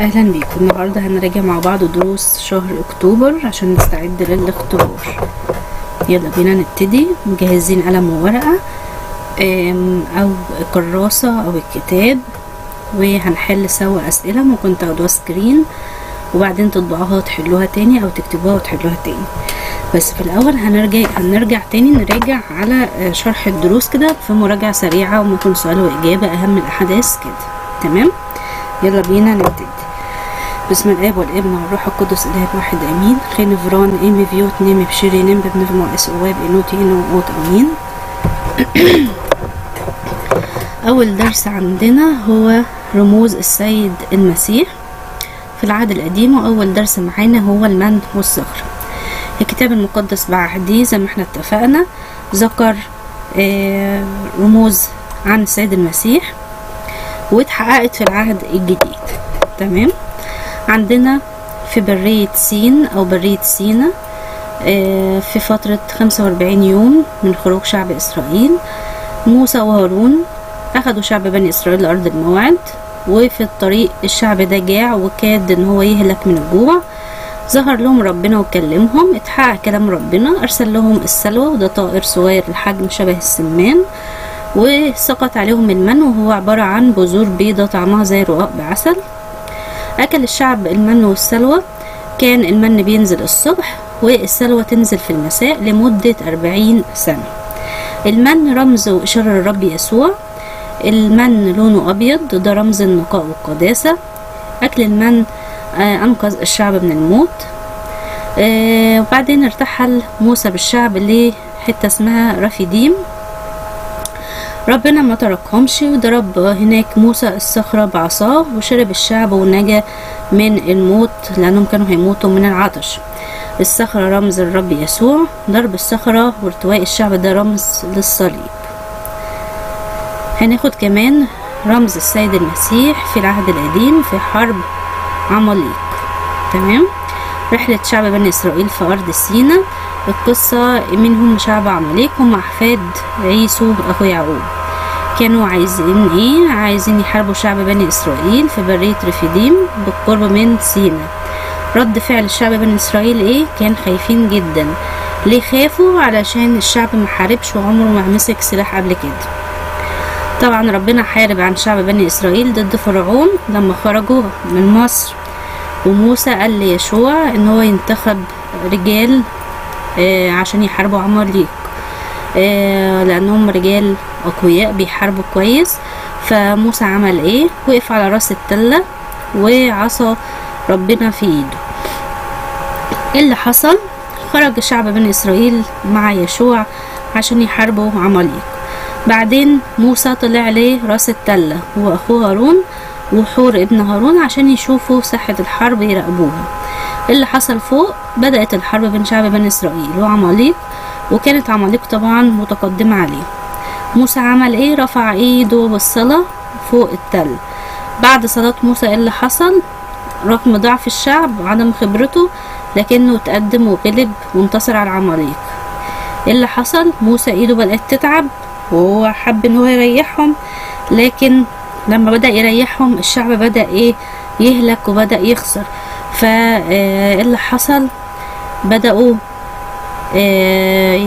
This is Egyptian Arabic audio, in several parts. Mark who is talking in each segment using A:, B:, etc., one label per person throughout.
A: اهلا بيكم النهارده هنراجع مع بعض دروس شهر اكتوبر عشان نستعد للاختبار يلا بينا نبتدي مجهزين قلم وورقه آم، او كراسه او الكتاب وهنحل سوا اسئله ممكن تاخدوها سكرين وبعدين تطبعوها وتحلوها تاني او تكتبوها وتحلوها تاني بس في الاول هنرجع هنرجع تاني نراجع على آه، شرح الدروس كده في مراجعه سريعه وممكن سؤال واجابه اهم الاحداث كده تمام يلا بينا نبتدي بسم الاب والابن والروح القدس اله واحد امين خين فران ايمي فيوت نيمي بشيري نيم بابن ما اس اواب انوتي انو اوت امين اول درس عندنا هو رموز السيد المسيح في العهد القديم واول درس معانا هو المن والصخر الكتاب المقدس بعهديه زي ما احنا اتفقنا ذكر آه، رموز عن السيد المسيح واتحققت في العهد الجديد تمام عندنا في برية سين أو برية سينا آه، في فترة 45 يوم من خروج شعب إسرائيل موسى وهارون أخدوا شعب بني إسرائيل لأرض الموعد وفي الطريق الشعب ده جاع وكاد إن هو يهلك من الجوع ظهر لهم ربنا وكلمهم اتحقق كلام ربنا أرسل لهم السلوى وده طائر صغير الحجم شبه السمان وسقط عليهم المن وهو عبارة عن بذور بيضة طعمها زي رقاق بعسل أكل الشعب المن والسلوى كان المن بينزل الصبح والسلوى تنزل في المساء لمدة أربعين سنة المن رمز وإشارة للرب يسوع المن لونه أبيض ده رمز النقاء والقداسة أكل المن آه، أنقذ الشعب من الموت آه، وبعدين ارتحل موسى بالشعب لحتة اسمها رفيديم ربنا ما تركهمش وضرب هناك موسى الصخرة بعصاه وشرب الشعب ونجا من الموت لأنهم كانوا هيموتوا من العطش الصخرة رمز الرب يسوع ضرب الصخرة وارتواء الشعب ده رمز للصليب هناخد كمان رمز السيد المسيح في العهد القديم في حرب عماليق تمام رحلة شعب بني إسرائيل في أرض سينا القصة منهم شعب عماليق هم أحفاد عيسو أخو يعقوب كانوا عايزين ايه عايزين يحاربوا شعب بني إسرائيل في برية رفيديم بالقرب من سينا رد فعل الشعب بني إسرائيل ايه كان خايفين جدا ليه خافوا علشان الشعب ما حاربش وعمره ما مسك سلاح قبل كده طبعا ربنا حارب عن شعب بني إسرائيل ضد فرعون لما خرجوا من مصر وموسى قال ليشوع ان هو ينتخب رجال آه، عشان يحاربوا عماليق آه، لانهم رجال اقوياء بيحاربوا كويس فموسى عمل ايه وقف على راس التلة وعصا ربنا في ايده ايه اللي حصل خرج شعب بني اسرائيل مع يشوع عشان يحاربوا عماليق بعدين موسى طلع عليه راس التلة هو اخوه هارون وحور ابن هارون عشان يشوفوا ساحة الحرب يراقبوها اللي حصل فوق بدأت الحرب بين شعب بني إسرائيل وعماليق وكانت عماليق طبعا متقدمة عليه موسى عمل ايه رفع ايده بالصلاة فوق التل بعد صلاة موسى ايه اللي حصل رغم ضعف الشعب وعدم خبرته لكنه تقدم وغلب وانتصر على العماليق ايه اللي حصل موسى ايده بدأت تتعب وهو حب ان هو يريحهم لكن لما بدأ يريحهم الشعب بدأ ايه يهلك وبدأ يخسر فا اللي حصل بدأوا آه،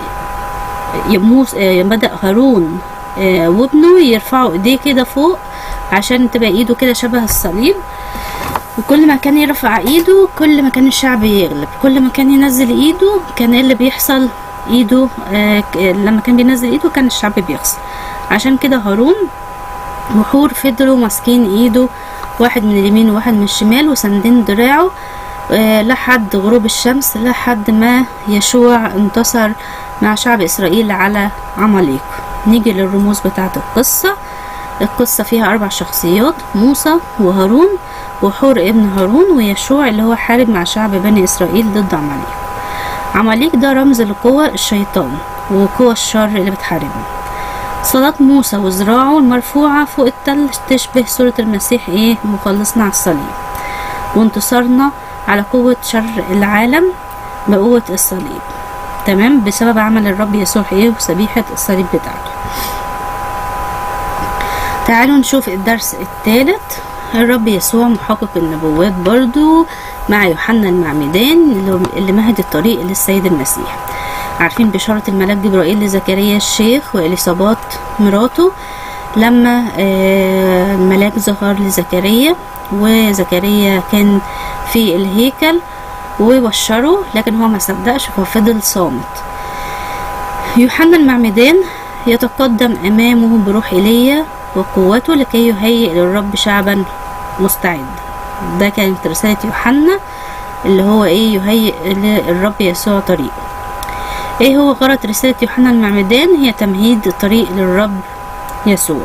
A: يموس آه، بدأ هارون آه، وابنه يرفعوا ايديه كده فوق عشان تبقى ايده كده شبه الصليب وكل ما كان يرفع ايده كل ما كان الشعب يغلب كل ما كان ينزل ايده كان إيه اللي بيحصل ايده آه، ك- لما كان بينزل ايده كان الشعب بيخسر عشان كده هارون وحور فضلوا ماسكين ايده واحد من اليمين وواحد من الشمال وساندين دراعه آه، لحد غروب الشمس لحد ما يشوع انتصر مع شعب اسرائيل على عماليق نيجي للرموز بتاعت القصة القصة فيها أربع شخصيات موسى وهارون وحور ابن هارون ويشوع اللي هو حارب مع شعب بني إسرائيل ضد عماليق عماليق ده رمز لقوة الشيطان وقوة الشر اللي بتحاربه صلاة موسى وذراعه المرفوعة فوق التل تشبه صورة المسيح ايه مخلصنا على الصليب وانتصارنا على قوة شر العالم بقوة الصليب تمام بسبب عمل الرب يسوع ايه وسبيحة الصليب بتاعته تعالوا نشوف الدرس الثالث الرب يسوع محقق النبوات برضو مع يوحنا المعمدان اللي- اللي مهد الطريق للسيد المسيح عارفين بشارة الملاك جبرائيل لزكريا الشيخ وإليصابات مراته لما آه، الملاك ظهر لزكريا وزكريا كان في الهيكل وبشره لكن هو ما صدقش ففضل صامت يوحنا المعمدان يتقدم أمامه بروح إيليا وقوته لكي يهيئ للرب شعبا مستعد ده كانت رسالة يوحنا اللي هو ايه يهيئ للرب يسوع طريقه ايه هو غرض رسالة يوحنا المعمدان هي تمهيد الطريق للرب يسوع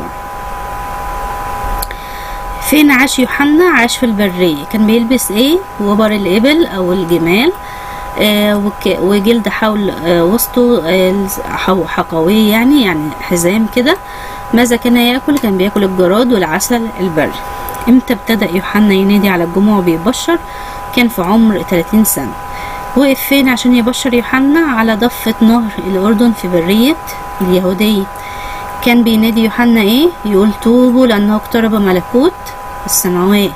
A: فين عاش يوحنا عاش في البرية كان بيلبس ايه وبر الإبل أو الجمال آه وك- وجلد حول آه وسطه آه حو- حقويه يعني يعني حزام كده ماذا كان يأكل كان بياكل الجراد والعسل البري امتى ابتدأ يوحنا ينادي على الجموع وبيبشر كان في عمر 30 سنة وقف فين عشان يبشر يوحنا على ضفة نهر الأردن في برية اليهودية كان بينادي يوحنا ايه يقول توبوا لأنه اقترب ملكوت السماوات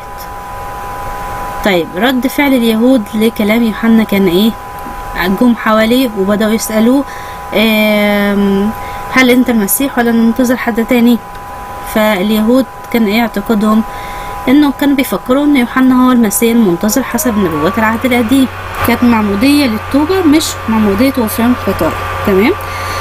A: طيب رد فعل اليهود لكلام يوحنا كان ايه جم حواليه وبدأوا يسألوه آم، هل انت المسيح ولا ننتظر حد تاني فاليهود كان ايه اعتقادهم انه كانوا بيفكروا ان يوحنا هو المسيح المنتظر حسب نبوات العهد القديم كانت معمودية للتوبة مش معمودية غفران الخطايا تمام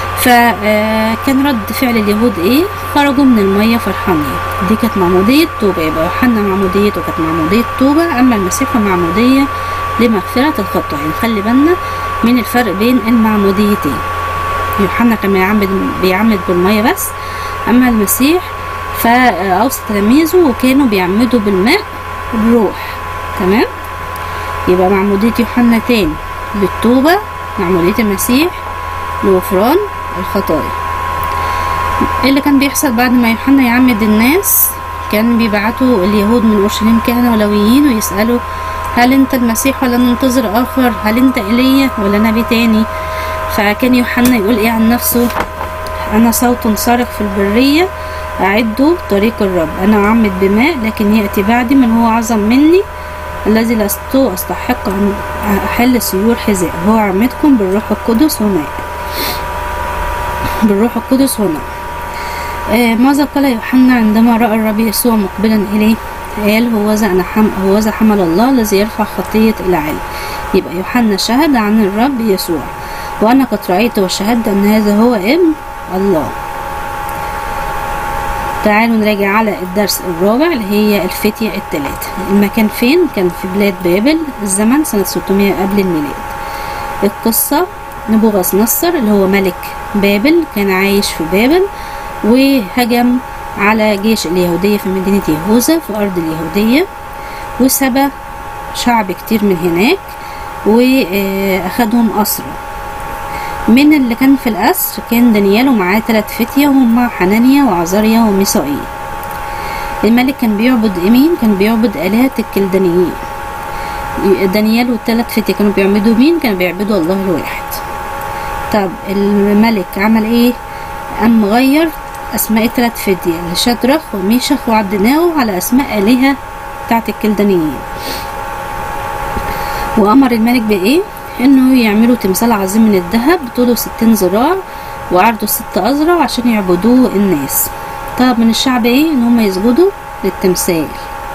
A: فكان رد فعل اليهود ايه خرجوا من المية فرحانين دي كانت معمودية توبة يبقى يوحنا معموديته كانت معمودية توبة اما المسيح معمودية لمغفرة الخطايا نخلي بالنا من الفرق بين المعموديتين يوحنا كان بيعمد بيعمد بالمية بس اما المسيح فاوصى تلاميذه وكانوا بيعمدوا بالماء والروح تمام يبقى معمودية يوحنا تاني للتوبة معمودية المسيح لغفران الخطايا ايه اللي كان بيحصل بعد ما يوحنا يعمد الناس كان بيبعتوا اليهود من اورشليم كهنة ولويين ويسألوا هل انت المسيح ولا ننتظر اخر هل انت ايليا ولا نبي تاني فكان يوحنا يقول ايه عن نفسه انا صوت صارخ في البرية اعدوا طريق الرب انا اعمد بماء لكن يأتي بعدي من هو اعظم مني الذي لست استحق ان احل سيور حذاء هو عمدكم بالروح القدس وماء بالروح القدس وماء آه ماذا قال يوحنا عندما رأى الرب يسوع مقبلا إليه قال هوذا أنا حم هوذا حمل الله الذي يرفع خطية العالم يبقى يوحنا شهد عن الرب يسوع وأنا قد رأيت وشهدت أن هذا هو ابن الله تعالوا نراجع على الدرس الرابع اللي هي الفتية الثلاثة المكان فين كان في بلاد بابل الزمن سنة 600 قبل الميلاد القصة نبوغذ نصر اللي هو ملك بابل كان عايش في بابل وهجم على جيش اليهودية في مدينة يهوذا في أرض اليهودية وسبى شعب كتير من هناك وأخدهم أسرى من اللي كان في الأسر كان دانيال ومعاه تلات فتية وهم حنانيا وعزاريا وميسائيل الملك كان بيعبد مين كان بيعبد آلهة الكلدانيين دانيال والتلات فتية كانوا بيعبدوا مين كانوا بيعبدوا الله الواحد طب الملك عمل ايه قام غير اسماء التلات فتية لشدرخ وميشخ وعبدناو على اسماء آلهة بتاعت الكلدانيين وامر الملك بايه انه يعملوا تمثال عظيم من الذهب طوله ستين ذراع وعرضه ست اذرع عشان يعبدوه الناس طلب من الشعب ايه ان هم يسجدوا للتمثال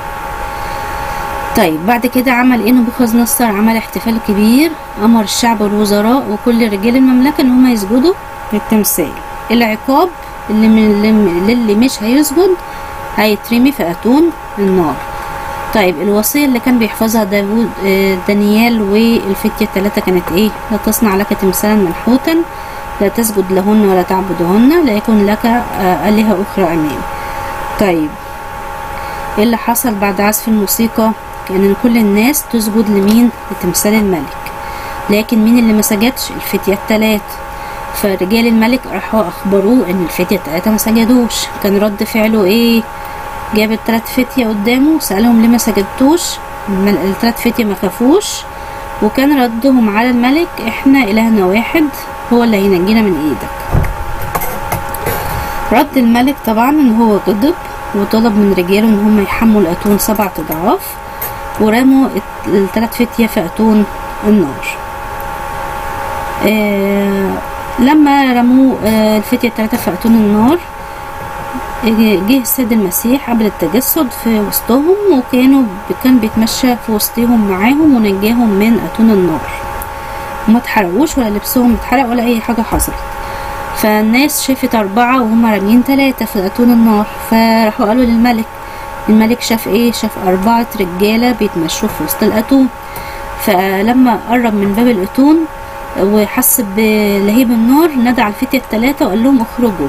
A: طيب بعد كده عمل ايه نبوخذ نصر عمل احتفال كبير امر الشعب والوزراء وكل رجال المملكه ان هم يسجدوا للتمثال العقاب اللي من اللي مش هيسجد هيترمي في اتون النار طيب الوصية اللي كان بيحفظها داود دانيال والفتية الثلاثة كانت ايه لا تصنع لك تمثالا منحوتا لا تسجد لهن ولا تعبدهن لا يكون لك آلهة أخرى أمام طيب ايه اللي حصل بعد عزف الموسيقى كان كل الناس تسجد لمين لتمثال الملك لكن مين اللي ما سجدش الفتية الثلاث فرجال الملك راحوا اخبروه ان الفتية الثلاثة ما سجدوش كان رد فعله ايه جاب التلات فتية قدامه سألهم ليه ما سجدتوش التلات فتية ما خافوش وكان ردهم على الملك احنا الهنا واحد هو اللي هينجينا من ايدك رد الملك طبعا ان هو غضب وطلب من رجاله ان هم يحموا الاتون سبعة اضعاف ورموا الت- التلات فتية في اتون النار آه لما رموا آه الفتية التلاتة في اتون النار جه السيد المسيح قبل التجسد في وسطهم وكانوا كان بيتمشى في وسطهم معاهم ونجاهم من اتون النار وما اتحرقوش ولا لبسهم اتحرق ولا اي حاجه حصلت فالناس شافت اربعه وهم راميين ثلاثه في اتون النار فراحوا قالوا للملك الملك شاف ايه شاف اربعه رجاله بيتمشوا في وسط الاتون فلما قرب من باب الاتون وحس بلهيب النار نادى على الفتية التلاتة وقال لهم اخرجوا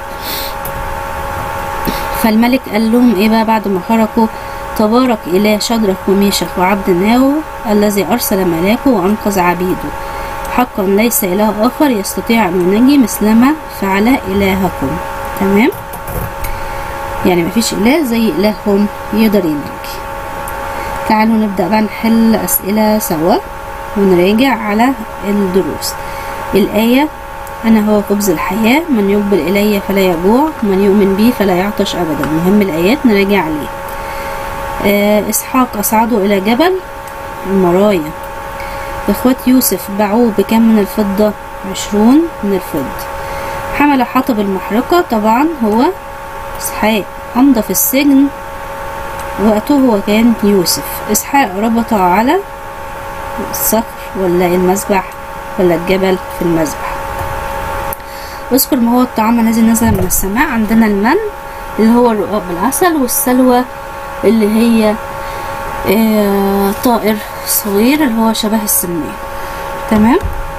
A: فالملك قال لهم ايه بقى بعد ما خرجوا تبارك إله شدرك وميشخ وعبد ناو الذي أرسل ملاكه وأنقذ عبيده حقا ليس إله آخر يستطيع أن ينجي مثلما فعل إلهكم تمام يعني مفيش إله زي إلههم يقدر ينجي تعالوا نبدأ بقى نحل أسئلة سوا ونراجع على الدروس الآية أنا هو خبز الحياة من يقبل إلي فلا يجوع ومن يؤمن بي فلا يعطش أبدا مهم الآيات نراجع عليه آه إسحاق أصعده إلى جبل المرايا إخوات يوسف باعوه بكم من الفضة عشرون من الفضة حمل حطب المحرقة طبعا هو إسحاق أمضى في السجن وقته هو كان يوسف إسحاق ربط على الصخر ولا المذبح ولا الجبل في المذبح اذكر ما هو الطعام الذي نزل من السماء عندنا المن اللي هو الرقاق بالعسل والسلوى اللي هي آه طائر صغير اللي هو شبه السمان تمام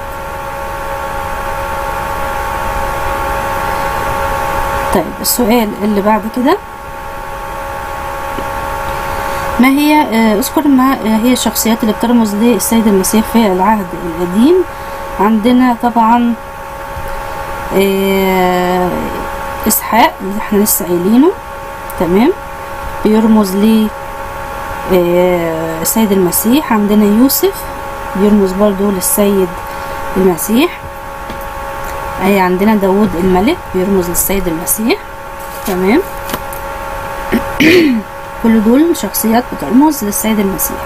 A: طيب السؤال اللي بعد كده ما هي آه اذكر ما هي الشخصيات اللي بترمز للسيد المسيح في العهد القديم عندنا طبعا آه اسحاق اللي احنا لسه قايلينه تمام بيرمز ل آه السيد المسيح عندنا يوسف بيرمز برضو للسيد المسيح اي عندنا داود الملك بيرمز للسيد المسيح تمام كل دول شخصيات بترمز للسيد المسيح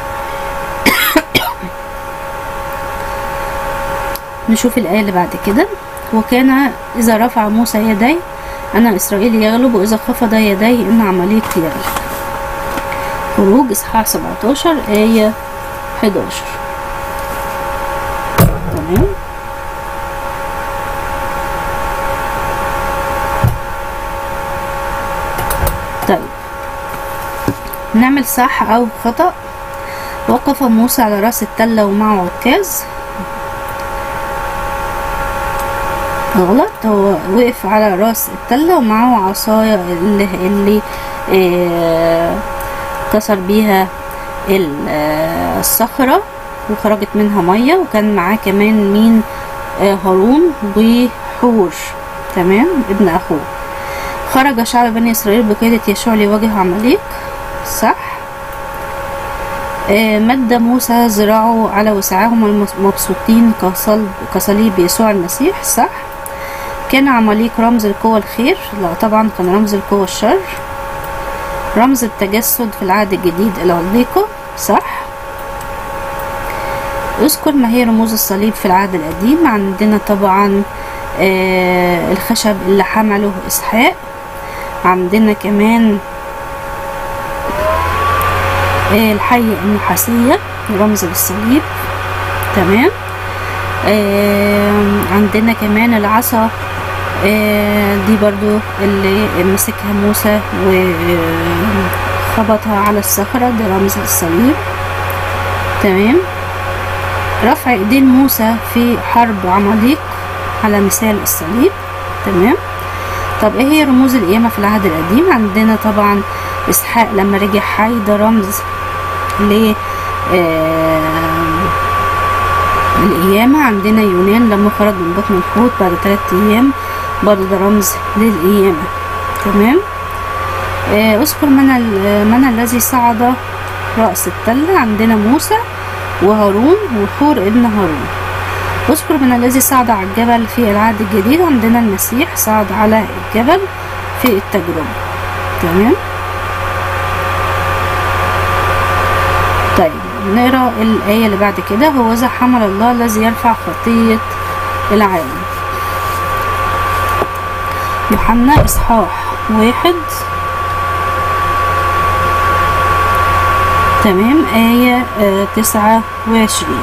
A: نشوف الآية اللي بعد كده وكان إذا رفع موسى يديه أن إسرائيل يغلب وإذا خفض يديه إن عمليق يغلب خروج إصحاح 17 آية 11 تمام طيب نعمل صح أو خطأ وقف موسى على رأس التلة ومعه عكاز غلط هو وقف على راس التلة ومعه عصاية اللي, اللي آه كسر بيها آه الصخرة وخرجت منها مية وكان معاه كمان مين آه هارون وحور تمام ابن اخوه خرج شعب بني اسرائيل بقيادة يشوع ليواجه عماليق صح مد موسى ذراعه على وسعهم المبسوطين كصلب كصليب يسوع المسيح صح كان عماليق رمز القوة الخير لا طبعا كان رمز القوة الشر رمز التجسد في العهد الجديد العليقة صح اذكر ما هي رموز الصليب في العهد القديم عندنا طبعا آه الخشب اللي حمله اسحاق عندنا كمان آه الحية النحاسية رمز للصليب تمام آه عندنا كمان العصا آه دي برضو اللي مسكها موسى وخبطها على الصخرة ده رمز للصليب تمام رفع ايدين موسى في حرب عماليق على مثال الصليب تمام طب ايه هي رموز القيامة في العهد القديم عندنا طبعا اسحاق لما رجع حي ده رمز ل القيامة عندنا يونان لما خرج من بطن الحوت بعد ثلاثة أيام برضه ده رمز للقيامة تمام آه اذكر من, من الذي صعد رأس التلة عندنا موسى وهارون وحور ابن هارون اذكر من الذي صعد على الجبل في العهد الجديد عندنا المسيح صعد على الجبل في التجربة تمام طيب نقرا الآية اللي بعد كده هو ذا حمل الله الذي يرفع خطية العالم يوحنا إصحاح واحد تمام آية آه تسعة وعشرين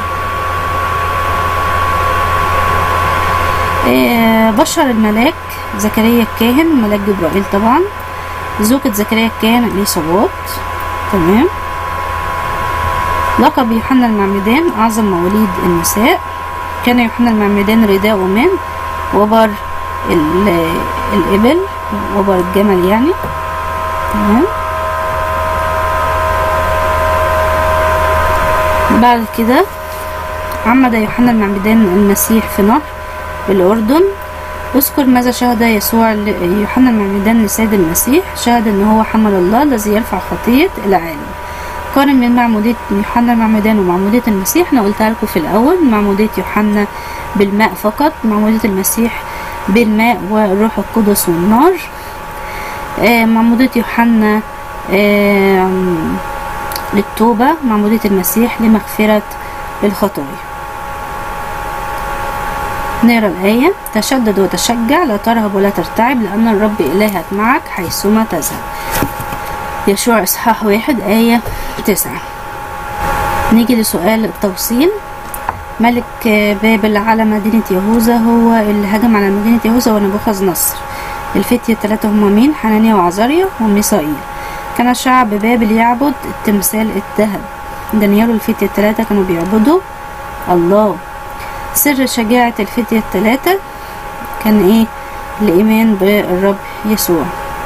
A: آه بشر الملاك زكريا الكاهن ملاك جبرائيل طبعا زوجة زكريا الكاهن اليصابات تمام لقب يوحنا المعمدان أعظم مواليد النساء كان يوحنا المعمدان رداء من وبر الإبل وبر الجمل يعني تمام بعد كده عمد يوحنا المعمدان المسيح في نهر الأردن اذكر ماذا شهد يسوع يوحنا المعمدان لسيد المسيح شهد ان هو حمل الله الذي يرفع خطية العالم قارن بين معمودية يوحنا المعمدان ومعمودية المسيح انا قلتها لكم في الاول معمودية يوحنا بالماء فقط معمودية المسيح بالماء والروح القدس والنار آه معمودية يوحنا آه للتوبة معمودية المسيح لمغفرة الخطايا نقرا الآية تشدد وتشجع لا ترهب ولا ترتعب لأن الرب إلهك معك حيثما تذهب يشوع إصحاح واحد آية تسعة نيجي لسؤال التوصيل ملك بابل على مدينة يهوذا هو اللي هجم على مدينة يهوذا ونبوخذ نصر الفتية الثلاثة هما مين حنانيا وعزاريا وميسائيل كان شعب بابل يعبد التمثال الذهب دانيال والفتية الثلاثة كانوا بيعبدوا الله سر شجاعة الفتية الثلاثة كان ايه الإيمان بالرب يسوع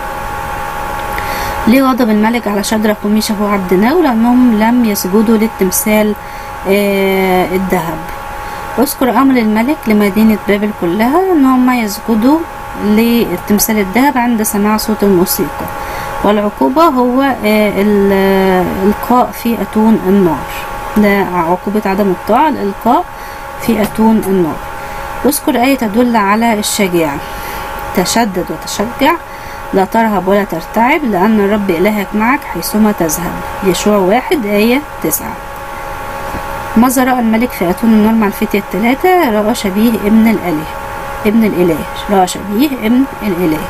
A: ليه غضب الملك على شدرك وميشا وعبد ناو لأنهم لم يسجدوا للتمثال آه الذهب اذكر أمر الملك لمدينة بابل كلها إن هم يسجدوا للتمثال الذهب عند سماع صوت الموسيقى والعقوبة هو آه الإلقاء في أتون النار ده عقوبة عدم الطاعة الإلقاء في أتون النار اذكر آية تدل على الشجاعة تشدد وتشجع لا ترهب ولا ترتعب لأن الرب إلهك معك حيثما تذهب يشوع واحد آية تسعة ماذا رأى الملك في أتون النار مع الفتية الثلاثة رأى شبيه ابن الإله ابن الإله رأى شبيه ابن الإله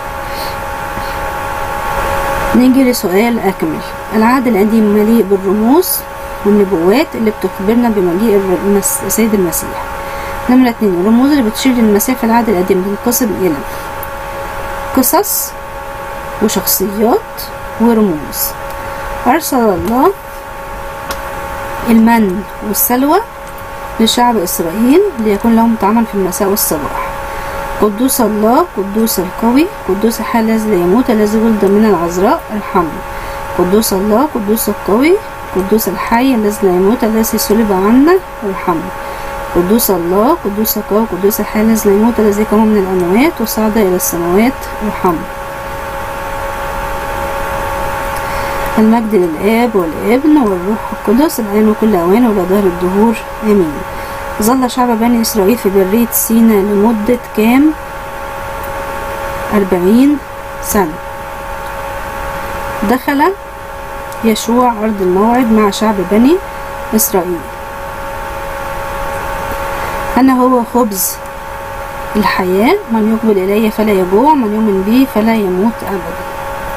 A: نيجي لسؤال أكمل العهد القديم مليء بالرموز والنبوات اللي بتخبرنا بمجيء السيد المسيح نمرة اتنين الرموز اللي بتشير للمسيح في العهد القديم بتنقسم إلى قصص وشخصيات ورموز أرسل الله المن والسلوى لشعب إسرائيل ليكون لهم طعاما في المساء والصباح قدوس الله قدوس القوي قدوس الحي الذي لا يموت الذي ولد من العذراء ارحمه قدوس الله قدوس القوي قدوس الحي الذي لا يموت الذي صلب عنا ارحمه قدوس الله قدوس القوي قدوس الحي الذي لا يموت الذي قام من الأموات وصعد إلى السماوات ارحمه المجد للآب والابن والروح القدس الآن وكل أوان وإلى دهر الدهور آمين ظل شعب بني إسرائيل في برية سينا لمدة كام أربعين سنة دخل يشوع أرض الموعد مع شعب بني إسرائيل أنا هو خبز الحياة من يقبل إلي فلا يجوع من يؤمن بي فلا يموت أبدا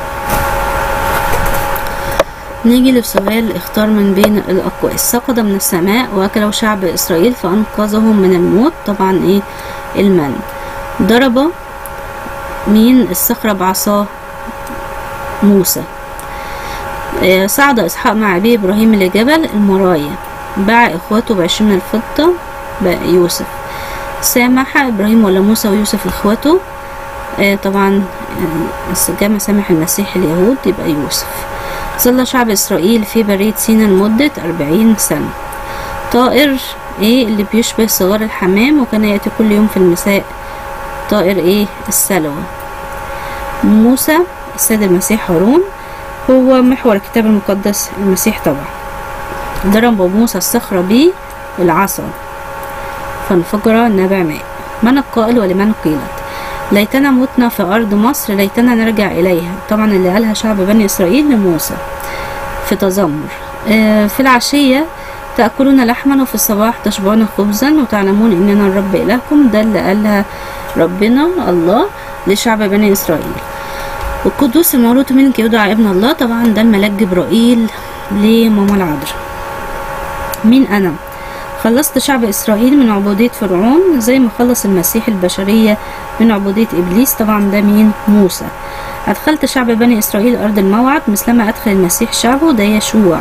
A: نيجي لسؤال اختار من بين الأقواس سقط من السماء وأكله شعب إسرائيل فأنقذهم من الموت طبعا إيه المن ضرب مين الصخرة بعصاه موسى آه صعد إسحاق مع أبيه إبراهيم لجبل المرايا باع إخوته بعشرين من الفضة يوسف سامح إبراهيم ولا موسى ويوسف إخوته آه طبعا جمع سامح المسيح اليهود يبقى يوسف ظل شعب إسرائيل في برية سينا لمدة أربعين سنة طائر إيه اللي بيشبه صغار الحمام وكان يأتي كل يوم في المساء طائر إيه السلوى موسى السيد المسيح هارون هو محور الكتاب المقدس المسيح طبعا ضرب موسى الصخرة بيه العصا فانفجر نبع ماء من القائل ولمن قيلت ليتنا متنا في أرض مصر ليتنا نرجع إليها طبعا اللي قالها شعب بني إسرائيل لموسى في تذمر آه، في العشية تأكلون لحما وفي الصباح تشبعون خبزا وتعلمون إننا الرب إلهكم ده اللي قالها ربنا الله لشعب بني إسرائيل والقدوس المولود منك يدعى ابن الله طبعا ده الملاك جبرائيل لماما العذراء مين أنا خلصت شعب إسرائيل من عبودية فرعون زي ما خلص المسيح البشرية من عبودية إبليس طبعا ده مين موسى أدخلت شعب بني إسرائيل أرض الموعد مثلما أدخل المسيح شعبه ده يشوع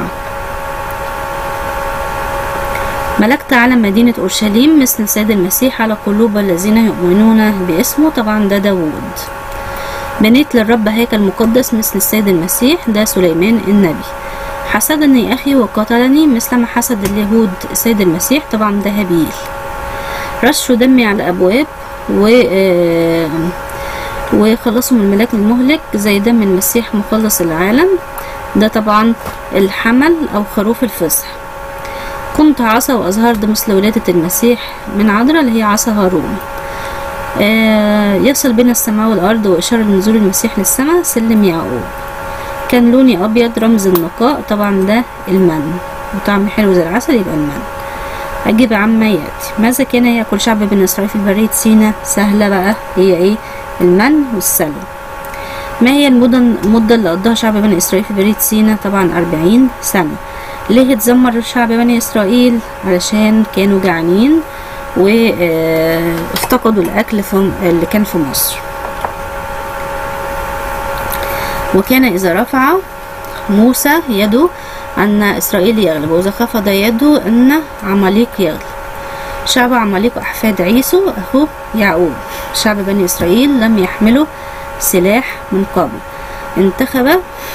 A: ملكت على مدينة أورشليم مثل سيد المسيح على قلوب الذين يؤمنون باسمه طبعا ده داوود بنيت للرب هيكل مقدس مثل السيد المسيح ده سليمان النبي حسدني أخي وقتلني مثلما حسد اليهود السيد المسيح طبعا ده هابيل رشوا دمي على الأبواب و آه، وخلصوا من الملاك المهلك زي دم المسيح مخلص العالم ده طبعا الحمل أو خروف الفصح كنت عصا وأزهرت مثل ولادة المسيح من عذراء اللي هي عصا هارون آه، يصل بين السماء والأرض وإشارة لنزول المسيح للسماء سلم يعقوب كان لوني أبيض رمز النقاء طبعا ده المن وطعم حلو زي العسل يبقى المن أجيب عما يأتي ماذا كان يأكل شعب بني إسرائيل في برية سينا سهلة بقى هي إيه المن والسلو ما هي المدن المدة اللي قضاها شعب بني إسرائيل في برية سينا طبعا أربعين سنة ليه اتذمر شعب بني إسرائيل علشان كانوا جعانين وافتقدوا الأكل في اللي كان في مصر وكان إذا رفع موسى يده أن إسرائيل يغلب وإذا خفض يده أن عماليق يغلب شعب عماليق أحفاد عيسو أخوه يعقوب شعب بني إسرائيل لم يحملوا سلاح من قبل انتخب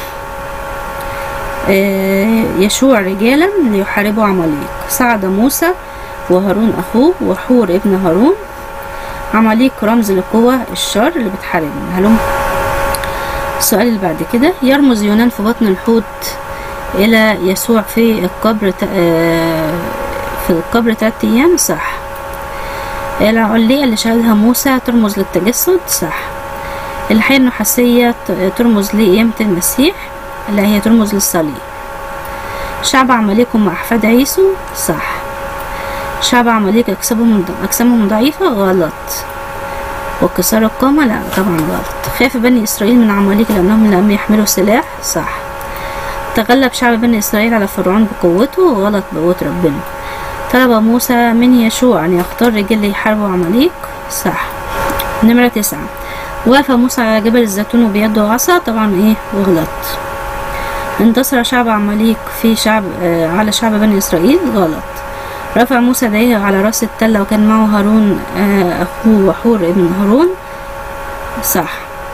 A: آه، يشوع رجالا ليحاربوا عماليق صعد موسى وهارون أخوه وحور ابن هارون عماليق رمز لقوة الشر اللي بتحاربهم هلم السؤال اللي بعد كده يرمز يونان في بطن الحوت إلى يسوع في القبر ت- آه، في القبر تلات أيام صح العلية اللي شهدها موسى ترمز للتجسد صح الحياة النحاسية ت- ترمز لقيامة المسيح اللي هي ترمز للصليب شعب عماليق مع أحفاد عيسو صح شعب عماليق أجسامهم أجسامهم ضعيفة غلط وكسار القامة لا طبعا غلط خاف بني إسرائيل من عماليق لأنهم لم يحملوا سلاح صح تغلب شعب بني إسرائيل على فرعون بقوته غلط بقوة ربنا طلب موسى من يشوع أن يختار رجال ليحاربوا عماليق صح نمرة تسعة وقف موسى على جبل الزيتون وبيده عصا طبعا ايه وغلط انتصر شعب عماليق في شعب آه على شعب بني إسرائيل غلط رفع موسى يديه على راس التلة وكان معه هارون آه أخوه وحور ابن هارون صح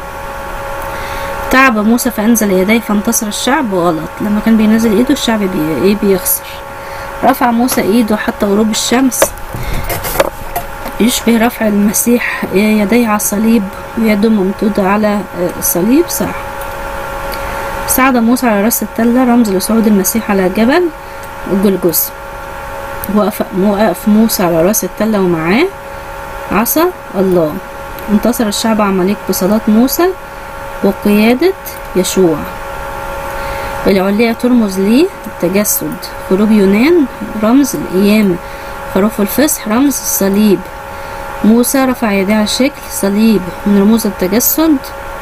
A: تعب موسى فأنزل يديه فانتصر الشعب غلط لما كان بينزل ايده الشعب بي... ايه بيخسر رفع موسى ايده حتى غروب الشمس يشبه رفع المسيح يديه على الصليب ويده ممدودة على الصليب صح صعد موسى على راس التلة رمز لصعود المسيح على جبل جلجث وقف وقف موسى على راس التلة ومعاه عصا الله انتصر الشعب عماليق بصلاة موسى وقيادة يشوع العلية ترمز ليه التجسد خروج يونان رمز القيامة خروف الفصح رمز الصليب موسى رفع يديه على شكل صليب من رموز التجسد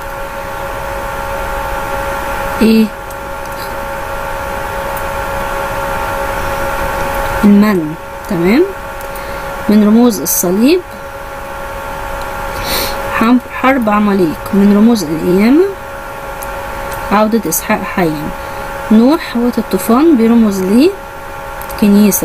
A: ايه المن تمام من رموز الصليب حرب عماليق من رموز القيامة عودة إسحاق حيا نوح حوت الطوفان بيرمز ليه كنيسة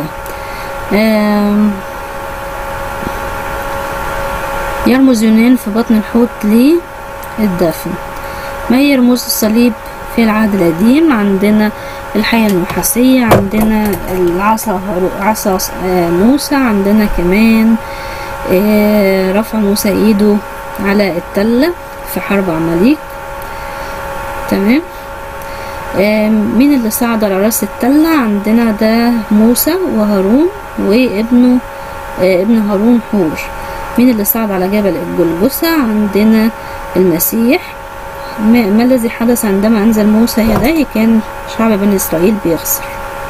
A: يرمز يونان في بطن الحوت للدفن ما هي رموز الصليب في العهد القديم عندنا الحياة النحاسية عندنا العصا عصا موسى عندنا كمان رفع موسى ايده على التلة في حرب عماليق تمام مين اللي صعد على راس التلة عندنا ده موسى وهارون وابنه ابن هارون حور مين اللي صعد على جبل الجلجثة عندنا المسيح ما, ما الذي حدث عندما أنزل موسى يديه كان شعب بني إسرائيل بيخسر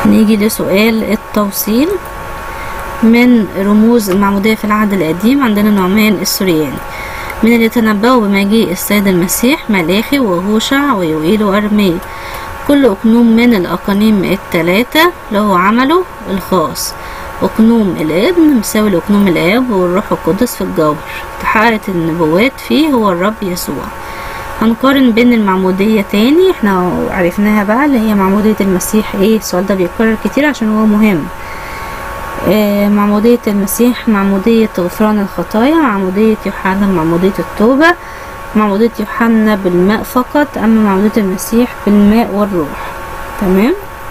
A: نيجي لسؤال التوصيل من رموز المعمودية في العهد القديم عندنا نعمان السورياني من اللي تنبأوا بمجيء السيد المسيح ملاخي وهوشع ويوئيل وأرميا كل أقنوم من الأقانيم التلاتة له عمله الخاص أقنوم الابن مساوي لأقنوم الآب والروح القدس في الجوهر تحققت النبوات فيه هو الرب يسوع هنقارن بين المعمودية تاني احنا عرفناها بقى اللي هي معمودية المسيح ايه السؤال ده بيتكرر كتير عشان هو مهم آه معمودية المسيح معمودية غفران الخطايا معمودية يوحنا معمودية التوبة معمودية يوحنا بالماء فقط أما معمودية المسيح بالماء والروح تمام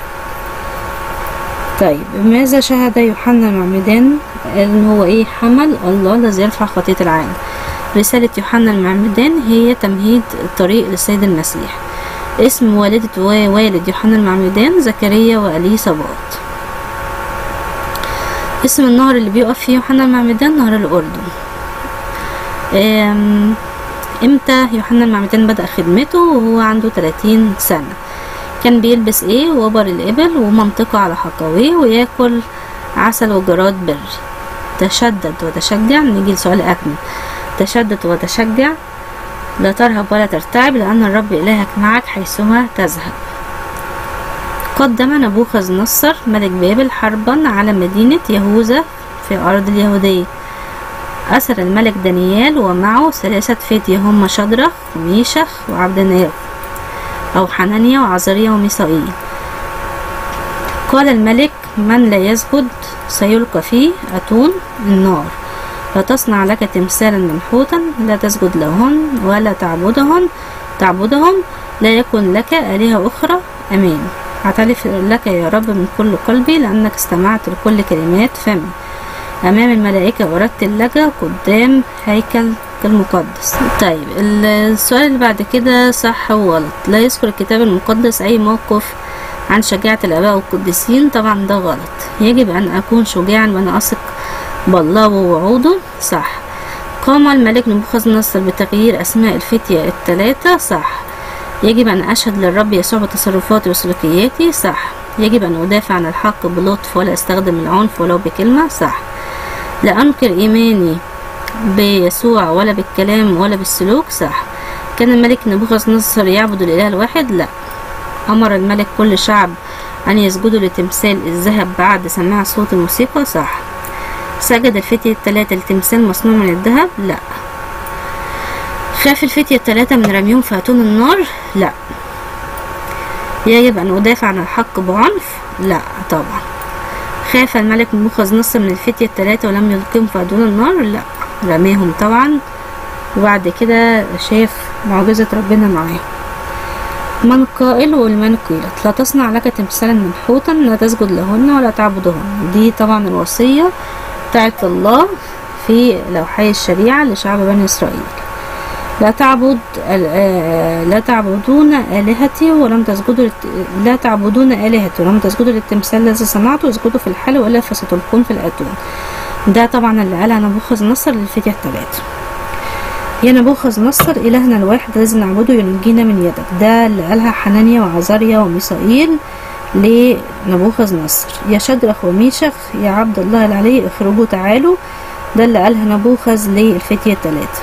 A: طيب ماذا شهد يوحنا المعمدان ان هو ايه حمل الله الذي يرفع خطية العالم رسالة يوحنا المعمدان هي تمهيد الطريق للسيد المسيح اسم والدة ووالد يوحنا المعمدان زكريا وأليصابات اسم النهر اللي بيقف فيه يوحنا المعمدان نهر الأردن امتى يوحنا المعمدان بدأ خدمته وهو عنده 30 سنة كان بيلبس ايه وبر الإبل ومنطقة على حقويه وياكل عسل وجراد بري تشدد وتشجع نيجي لسؤال أكمل تشدد وتشجع لا ترهب ولا ترتعب لأن الرب إلهك معك حيثما تذهب قدم نبوخذ نصر ملك بابل حربا على مدينة يهوذا في أرض اليهودية أسر الملك دانيال ومعه ثلاثة فتية هم شدرخ وميشخ وعبد ناغ أو حنانيا وعزريا وميسائيل قال الملك من لا يسجد سيلقى فيه أتون النار لا تصنع لك تمثالا منحوتا لا تسجد لهن ولا تعبدهن تعبدهم لا يكن لك آلهة أخرى أمين أعترف لك يا رب من كل قلبي لأنك استمعت لكل كلمات فمي أمام الملائكة ورتل لك قدام هيكل المقدس طيب السؤال اللي بعد كده صح وغلط لا يذكر الكتاب المقدس أي موقف عن شجاعة الآباء والقديسين طبعا ده غلط يجب أن أكون شجاعا وأنا أثق بالله ووعوده صح قام الملك نبوخذ نصر بتغيير أسماء الفتية الثلاثة صح يجب أن أشهد للرب يسوع بتصرفاتي وسلوكياتي صح يجب أن أدافع عن الحق بلطف ولا أستخدم العنف ولو بكلمة صح لا أنكر إيماني بيسوع ولا بالكلام ولا بالسلوك صح كان الملك نبوخذ نصر يعبد الإله الواحد لا أمر الملك كل شعب أن يسجدوا لتمثال الذهب بعد سماع صوت الموسيقى صح سجد الفتية الثلاثة لتمثال مصنوع من الذهب لا خاف الفتية الثلاثة من رميهم في أتون النار لا يجب أن أدافع عن الحق بعنف لا طبعا خاف الملك نبوخذ نصر من الفتية الثلاثة ولم يلقيهم في أتون النار لا رميهم طبعا وبعد كده شاف معجزة ربنا معاه من قائل ولمن قيلت لا تصنع لك تمثالا منحوتا لا تسجد لهن ولا تعبدهن دي طبعا الوصية بتاعت الله في لوحي الشريعة لشعب بني إسرائيل لا تعبد لا تعبدون آلهتي ولم تسجدوا لا تعبدون آلهتي ولم تسجدوا للتمثال الذي صنعته اسجدوا في الحل وإلا فستلقون في الأتون ده طبعا اللي قالها نبوخذ نصر للفتية الثلاثة يا نبوخذ نصر إلهنا الواحد الذي نعبده ينجينا من يدك ده اللي قالها حنانيا وعزاريا وميسائيل لنبوخذ نصر يا شدرخ وميشخ يا عبد الله العلي اخرجوا تعالوا ده اللي قالها نبوخذ للفتية الثلاثة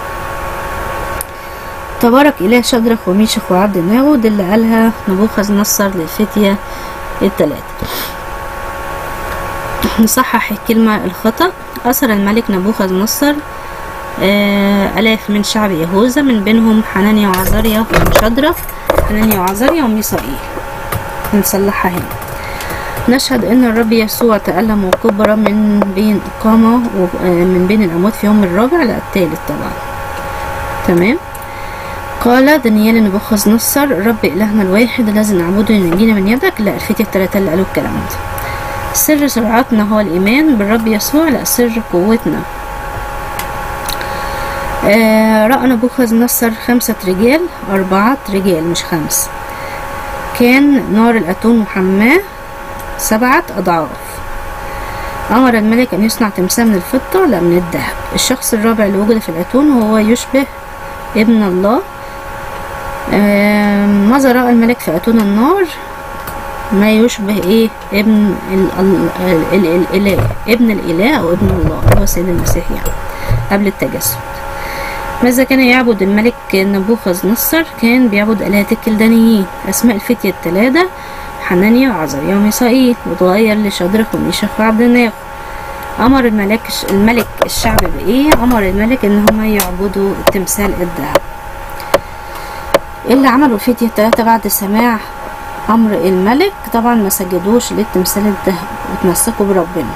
A: تبارك إله شدرخ وميشخ وعبد ناغو ده اللي قالها نبوخذ نصر للفتية الثلاثة نصحح الكلمة الخطأ أسر الملك نبوخذ نصر آلاف من شعب يهوذا من بينهم حنانيا وعزاريا وشدرخ حنانيا وعزاريا وميسائيل نصلحها هنا نشهد ان الرب يسوع تألم وكبر من بين إقامة من بين الأموات في يوم الرابع لا الثالث طبعا تمام قال دانيال نبوخذ نصر رب إلهنا الواحد الذي نعبده ينجينا من يدك لا الفتية الثلاثة اللي قالوا الكلام ده سر سرعتنا هو الإيمان بالرب يسوع لا سر قوتنا آه رأى نبوخذ نصر خمسة رجال أربعة رجال مش خمس كان نار الأتون محماه سبعة أضعاف أمر الملك أن يصنع تمثال من الفضة لا من الذهب الشخص الرابع اللي وجد في الأتون هو يشبه ابن الله آه ماذا رأى الملك في أتون النار ما يشبه ايه ابن ال ال ال ال الاله ابن الاله او ابن الله هو سيد المسيح يعني قبل التجسد ماذا كان يعبد الملك نبوخذ نصر كان بيعبد آلهة الكلدانيين أسماء الفتية التلاتة حنانيا وعزريا وميسائيل وتغير لشدرخ وميشخ وعبد الناغ أمر الملك الملك الشعب بإيه؟ أمر الملك إن هما يعبدوا تمثال الذهب اللي عملوا الفتية التلاتة بعد سماع أمر الملك طبعا ما سجدوش للتمثال الذهب وتمسكوا بربنا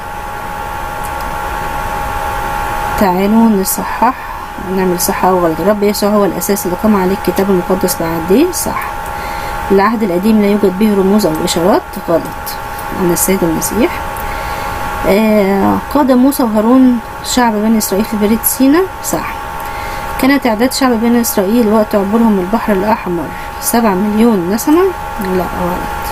A: تعالوا نصحح نعمل صح أو غلط الرب يسوع هو الأساس اللي قام عليه الكتاب المقدس بعديه صح العهد القديم لا يوجد به رموز أو إشارات غلط عن السيد المسيح آه قاد موسى وهارون شعب بني إسرائيل في بريد سينا صح كان تعداد شعب بني إسرائيل وقت عبورهم البحر الأحمر سبعة مليون نسمة لا غلط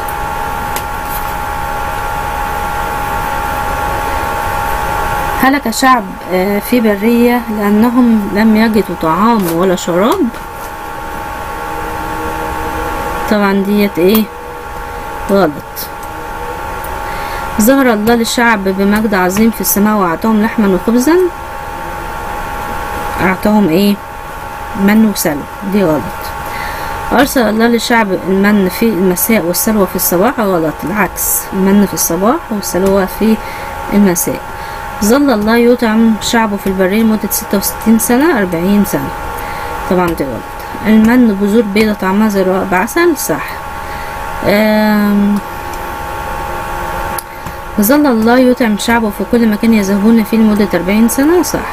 A: هلك شعب في برية لأنهم لم يجدوا طعام ولا شراب طبعا ديت ايه غلط ظهر الله للشعب بمجد عظيم في السماء وأعطاهم لحما وخبزا أعطاهم ايه من وسلوى دي غلط أرسل الله للشعب المن في المساء والسلوى في الصباح غلط العكس المن في الصباح والسلوى في المساء ظل الله يطعم شعبه في البرية لمدة ستة وستين سنة أربعين سنة طبعا دي غلط المن بذور بيضة طعمها زي الرقاق بعسل صح ظل الله يطعم شعبه في كل مكان يذهبون فيه لمدة أربعين سنة صح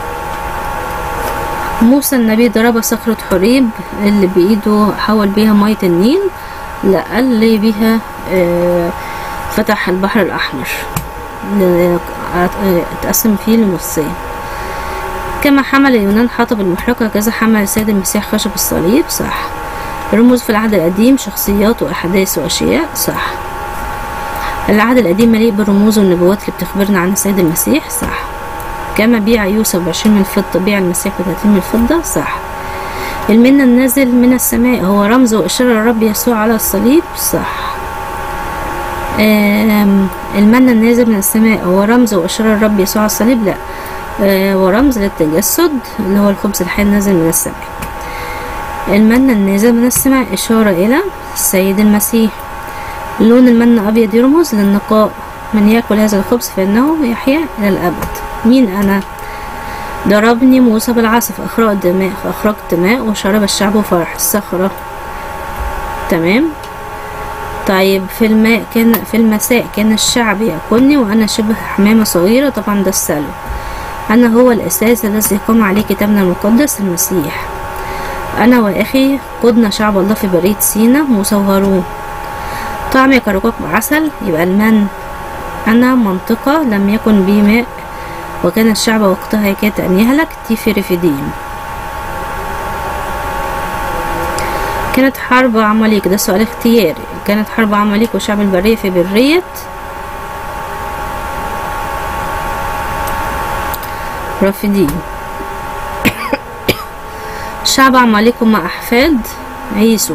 A: موسى النبي ضرب صخرة حريب اللي بإيده حول بيها مية النيل لا اللي بيها فتح البحر الأحمر اتقسم فيه لنصين كما حمل اليونان حطب المحرقة كذا حمل السيد المسيح خشب الصليب صح رموز في العهد القديم شخصيات وأحداث وأشياء صح العهد القديم مليء بالرموز والنبوات اللي بتخبرنا عن السيد المسيح صح كما بيع يوسف بعشرين من الفضة بيع المسيح بثلاثين من الفضة صح المنة النازل من السماء هو رمز وإشارة الرب يسوع على الصليب صح المن النازل من السماء هو رمز وإشارة الرب يسوع على الصليب لا ورمز للتجسد اللي هو الخبز الحي النازل من السماء المن النازل من السماء إشارة إلى السيد المسيح لون المن أبيض يرمز للنقاء من يأكل هذا الخبز فإنه يحيا إلى الأبد مين أنا ضربني موسى بالعصا فأخرج دماء فأخرجت دماء وشرب الشعب فرح الصخرة تمام طيب في الماء كان في المساء كان الشعب يأكلني وأنا شبه حمامة صغيرة طبعا ده السلو أنا هو الأساس الذي قام عليه كتابنا المقدس المسيح أنا وأخي قدنا شعب الله في بريد سينا موسى وهارون طعمي كرقاق بعسل يبقى المن أنا منطقة لم يكن بي ماء وكان الشعب وقتها يكاد أن يهلك دي في رفديم كانت حرب عماليق ده سؤال اختياري كانت حرب عماليق وشعب البرية في برية رافدين شعب عماليق هم أحفاد عيسو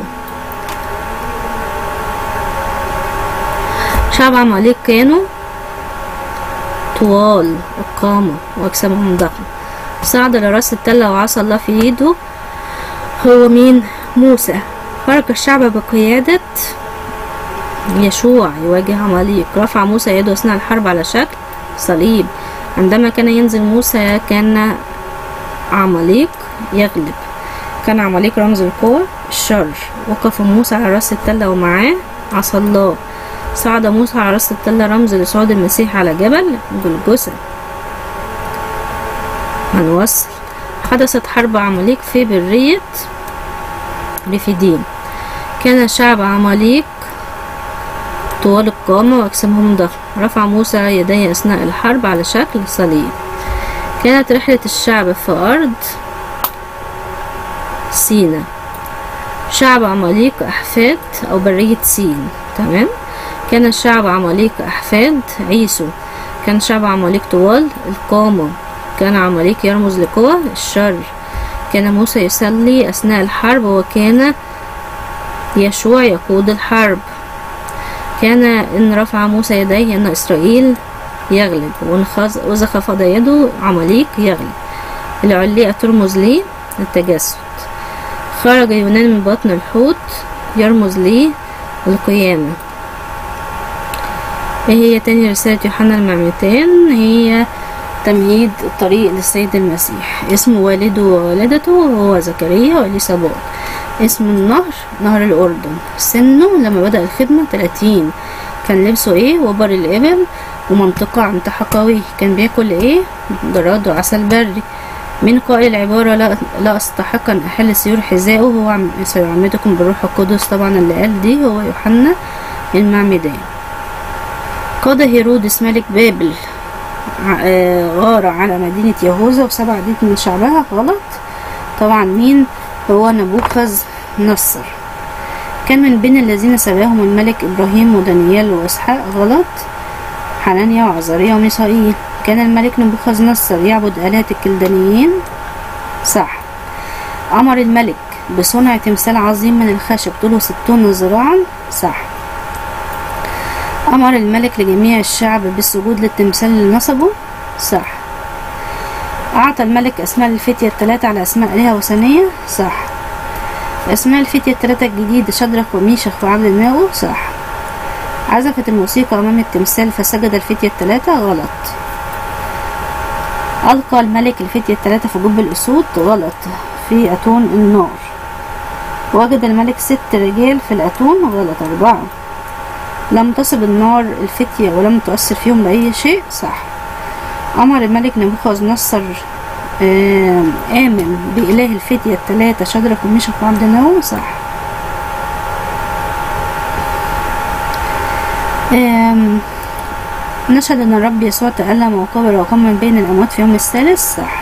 A: شعب عماليق كانوا طوال القامة وأجسامهم ضخمة صعد لراس التلة وعصى الله في ايده هو مين موسى خرج الشعب بقيادة يشوع يواجه عماليق رفع موسى يده أثناء الحرب على شكل صليب عندما كان ينزل موسى كان عماليق يغلب كان عماليق رمز القوة الشر وقف موسى على راس التلة ومعاه عصا الله صعد موسى على راس التلة رمز لصعود المسيح على جبل جلجثة هنوصل حدثت حرب عماليق في برية رفيدين كان شعب عماليق طوال القامة وأجسامهم ضخم رفع موسى يديه أثناء الحرب على شكل صليب كانت رحلة الشعب في أرض سينا شعب عماليق أحفاد أو برية سين تمام كان الشعب عماليق أحفاد عيسو كان شعب عماليق طوال القامة كان عماليق يرمز لقوة الشر كان موسى يصلي أثناء الحرب وكان يشوع يقود الحرب كان إن رفع موسى يديه أن إسرائيل يغلب وإذا خفض يده عماليق يغلب العلية ترمز ليه التجسد خرج يونان من بطن الحوت يرمز ليه القيامة ايه هي تاني رسالة يوحنا المعمتان هي تمهيد الطريق للسيد المسيح اسم والده ووالدته هو زكريا وإليصابات اسم النهر نهر الأردن سنه لما بدأ الخدمة 30 كان لبسه ايه وبر الإبل ومنطقة عن تحقوي كان بياكل ايه جراد وعسل بري من قائل العبارة لا, لا أستحق أن أحل سيور حذائه هو سيعمدكم بالروح القدس طبعا اللي قال دي هو يوحنا المعمدان قاد هيرودس ملك بابل غار على مدينة يهوذا وسبع عديد من شعبها غلط طبعا مين هو نبوخذ نصر كان من بين الذين سباهم الملك إبراهيم ودانيال وإسحاق غلط حنانيا وعزاريا وميسائيل كان الملك نبوخذ نصر يعبد آلهة الكلدانيين صح أمر الملك بصنع تمثال عظيم من الخشب طوله ستون ذراعا صح أمر الملك لجميع الشعب بالسجود للتمثال اللي نصبه صح أعطى الملك أسماء الفتية الثلاثة على أسماء آلهة وثنية صح أسماء الفتية الثلاثة الجديدة شدرخ وميشخ وعبد الناغو صح عزفت الموسيقى أمام التمثال فسجد الفتية الثلاثة غلط ألقى الملك الفتية الثلاثة في جب الأسود غلط في أتون النار وجد الملك ست رجال في الأتون غلط أربعة لم تصب النار الفتية ولم تؤثر فيهم بأي شيء صح أمر الملك نبوخذ نصر آمن بإله الفتية الثلاثة شدرخ وميشخ وعبد الناغو صح نشهد أن الرب يسوع تألم وقبر وقام من بين الأموات في يوم الثالث صح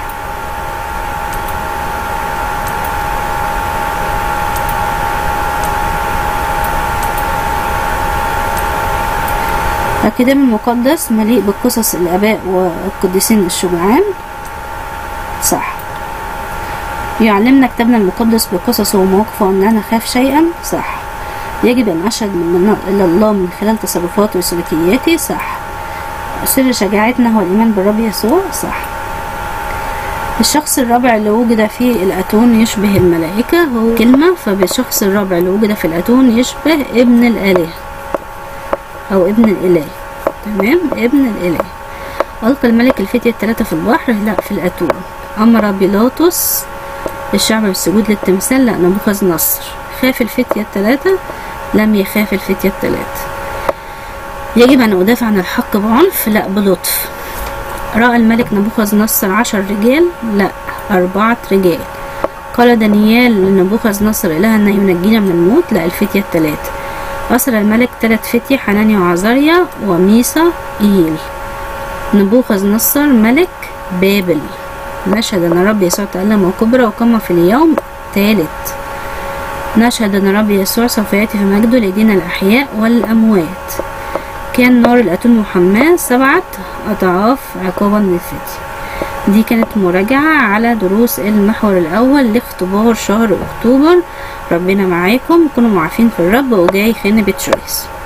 A: الكتاب المقدس مليء بقصص الآباء والقديسين الشجعان صح يعلمنا كتابنا المقدس بقصصه ومواقفه أن لا نخاف شيئا صح يجب أن أشهد من إلى الله من خلال تصرفاتي وسلوكياتي صح سر شجاعتنا هو الإيمان بالرب يسوع صح الشخص الرابع اللي وجد في الأتون يشبه الملائكة هو كلمة فبالشخص الرابع اللي وجد في الأتون يشبه ابن الآلهة أو ابن الإله تمام ابن الإله ألقى الملك الفتية الثلاثة في البحر لا في الأتون أمر بيلاطس الشعب بالسجود للتمثال لا نبوخذ نصر خاف الفتية الثلاثة لم يخاف الفتية الثلاثة يجب أن أدافع عن الحق بعنف لا بلطف رأى الملك نبوخذ نصر عشر رجال لا أربعة رجال قال دانيال لنبوخذ نصر إلهنا ينجينا من الموت لا الفتية الثلاثة أسر الملك ثلاث فتية حنانيا وعزاريا وميسا إيل نبوخذ نصر ملك بابل نشهد أن رب يسوع تألم وكبر وقام في اليوم الثالث نشهد أن رب يسوع سوف يأتي في مجده ليدين الأحياء والأموات كان نار الأتون محماة سبعة أضعاف عقابا للفتي دي كانت مراجعة على دروس المحور الأول لاختبار شهر أكتوبر ربنا معاكم كونوا معافين في الرب وجاي خانة بتشويس